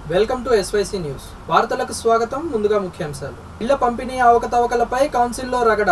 Welcome to SYC news వార్తలకు స్వాగతం ముందుగా ముఖ్యాంశాలు ఇళ్ల పంపిణీ అవకతవకలపై కౌన్సిల్లో రగడ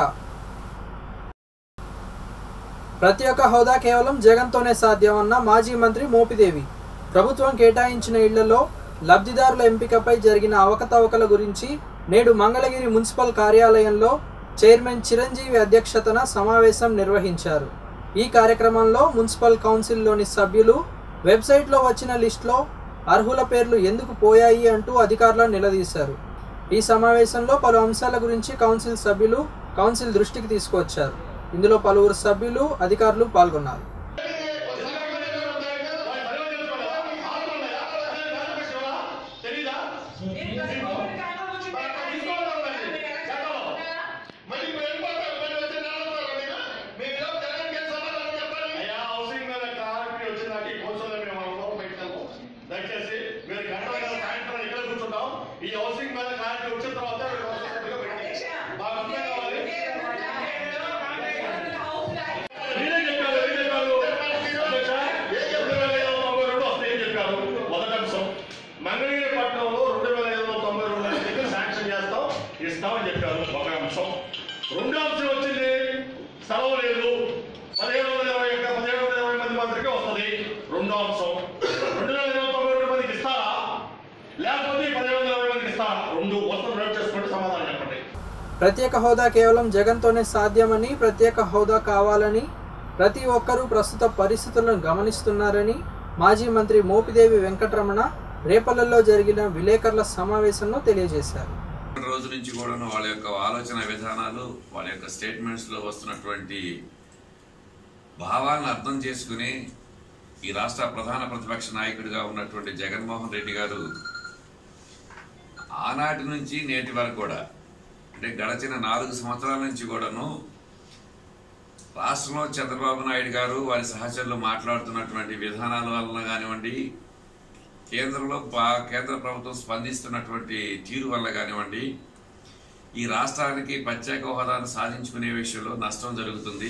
ప్రత్యేక హోదా కేవలం జగన్తోనే సాధ్యమన్న మాజీ మంత్రి మోపిదేవి ప్రభుత్వం కేటాయించిన ఇళ్లలో లబ్ధిదారుల ఎంపికపై జరిగిన అవకతవకల గురించి నేడు మంగళగిరి మున్సిపల్ కార్యాలయంలో చైర్మన్ చిరంజీవి అధ్యక్షతన సమావేశం నిర్వహించారు ఈ కార్యక్రమంలో మున్సిపల్ కౌన్సిల్లోని సభ్యులు వెబ్సైట్లో వచ్చిన లిస్టులో అర్హుల పేర్లు ఎందుకు పోయాయి అంటూ అధికారులను నిలదీశారు ఈ సమావేశంలో పలు అంశాల గురించి కౌన్సిల్ సభ్యులు కౌన్సిల్ దృష్టికి తీసుకువచ్చారు ఇందులో పలువురు సభ్యులు అధికారులు పాల్గొన్నారు దయచేసి మీరు గంట గంట సాయంత్రం ఇక్కడ కూర్చుంటాం ఈ హౌసింగ్ మీద క్లారిటీ వచ్చిన తర్వాత మీరు అవసరం పెట్టండి. మాకు అర్థం కావాలి మీరే చెప్పారు ఏం చెప్పారు అధ్యక్ష, రెండు వేల ఐదు వందల తొంభై రెండు వస్తాయని చెప్పారు మొదటి అంశం మంగళగిరి పట్టణంలో రెండు వేల ఐదు వందల తొంభై రెండు దగ్గర శాంక్షన్ చేస్తాం ఇస్తామని చెప్పారు ఒక అంశం రెండో అంశం వచ్చింది స్థలం లేదు పదిహేడు వందల ఇరవై ఒక్క పదిహేడు వందల ఇరవై మంది మాత్రమే వస్తుంది రెండో అంశం రెండు వేల ఐదు వందల తొంభై రెండు మందికి ఇస్తారా లేకపోతే ఈ పదిహేడు వందల ఇరవై మందికి ఇస్తారా రెండు వస్తువులు నోట్ చేసుకుంటే సమాధానం చెప్పండి ప్రత్యేక హోదా కేవలం జగన్తోనే సాధ్యమని ప్రత్యేక హోదా కావాలని ప్రతి ఒక్కరూ ప్రస్తుత పరిస్థితులను గమనిస్తున్నారని మాజీ మంత్రి మోపిదేవి వెంకటరమణ రేపల్లెలో జరిగిన విలేకరుల సమావేశంలో తెలియజేశారు రోజు నుంచి కూడా వాళ్ళ యొక్క ఆలోచన విధానాలు వాళ్ళ యొక్క స్టేట్మెంట్స్ లో వస్తున్నటువంటి భావాలను అర్థం చేసుకుని ఈ రాష్ట్ర ప్రధాన ప్రతిపక్ష నాయకుడిగా ఉన్నటువంటి జగన్మోహన్ రెడ్డి గారు ఆనాటి నుంచి నేటి వరకు కూడా అంటే గడచిన నాలుగు సంవత్సరాల నుంచి కూడాను రాష్ట్రంలో చంద్రబాబు నాయుడు గారు వారి సహచరులు మాట్లాడుతున్నటువంటి విధానాల వలన కానివ్వండి కేంద్రంలో పా- కేంద్ర ప్రభుత్వం స్పందిస్తున్నటువంటి తీరు వల్ల కానివ్వండి ఈ రాష్ట్రానికి ప్రత్యేక హోదాను సాధించుకునే విషయంలో నష్టం జరుగుతుంది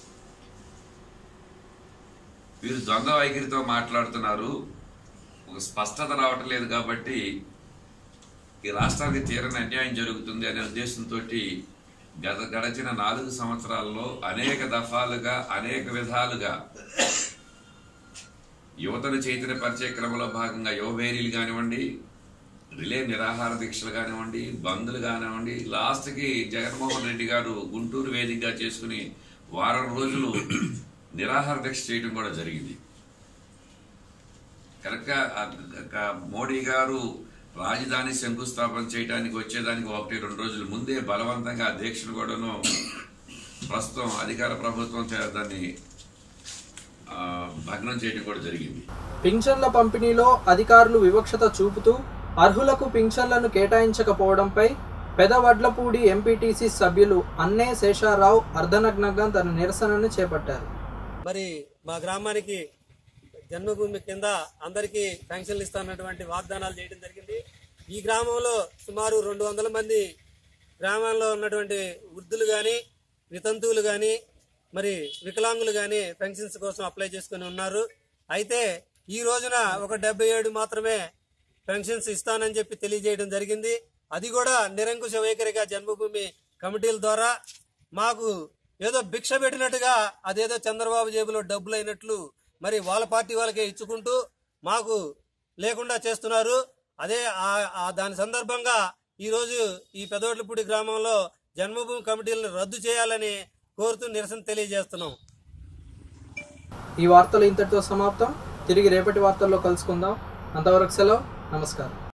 వీరు ద్వంద్వ వైఖరితో మాట్లాడుతున్నారు ఒక స్పష్టత రావటం లేదు కాబట్టి ఈ రాష్ట్రానికి తీరని అన్యాయం జరుగుతుంది అనే ఉద్దేశంతో గత గడచిన నాలుగు సంవత్సరాల్లో అనేక దఫాలుగా అనేక విధాలుగా యువతను చైతన్యపరిచే క్రమంలో భాగంగా యువభేరీలు కానివ్వండి రిలే నిరాహార దీక్షలు కానివ్వండి బంద్లు కానివ్వండి లాస్ట్కి జగన్మోహన్ రెడ్డి గారు గుంటూరు వేదికగా చేసుకుని వారం రోజులు నిరాహార దీక్ష చేయడం కూడా జరిగింది కరెక్ట్గా ఆ- ఆ మోడీ గారు రాజధాని శంకుస్థాపన చేయడానికి వచ్చేదానికి ఒకటి రెండు రోజుల ముందే బలవంతంగా ఆ దీక్షను కూడాను ప్రస్తుతం అధికార ప్రభుత్వం చే- దాన్ని ఆ, భగ్నం చేయడం కూడా జరిగింది పింఛన్ల పంపిణీలో అధికారులు వివక్షత చూపుతూ అర్హులకు పింఛన్లను కేటాయించకపోవడంపై పెదవడ్లపూడి ఎంపీటీసీ సభ్యులు అన్నే శేషారావు అర్ధనగ్నంగా తన నిరసనను చేపట్టారు మరి మా గ్రామానికి జన్మభూమి కింద అందరికీ పెన్షన్లు ఇస్తున్నటువంటి వాగ్దానాలు చేయడం జరిగింది ఈ గ్రామంలో సుమారు రెండు వందల మంది గ్రామంలో ఉన్నటువంటి వృద్ధులు కానీ వితంతువులు కానీ మరి వికలాంగులు కానీ పెన్షన్స్ కోసం అప్లై చేసుకుని ఉన్నారు అయితే ఈ రోజున ఒక డెబ్బై ఏడు మాత్రమే పెన్షన్స్ ఇస్తానని చెప్పి తెలియజేయడం జరిగింది అది కూడా నిరంకుశ వైఖరిగా జన్మభూమి కమిటీల ద్వారా మాకు ఏదో భిక్ష పెట్టినట్టుగా అదేదో చంద్రబాబు జేబులో డబ్బులు అయినట్లు మరి వాళ్ళ పార్టీ వాళ్ళకే ఇచ్చుకుంటూ మాకు లేకుండా చేస్తున్నారు అదే ఆ- ఆ దాని సందర్భంగా ఈరోజు ఈ పెదవడ్లపూడి గ్రామంలో జన్మభూమి కమిటీలను రద్దు చేయాలని కోరుతూ నిరసన తెలియజేస్తున్నాం ఈ వార్తలు ఇంతటితో సమాప్తం తిరిగి రేపటి వార్తల్లో కలుసుకుందాం అంతవరకు సెలవు నమస్కారం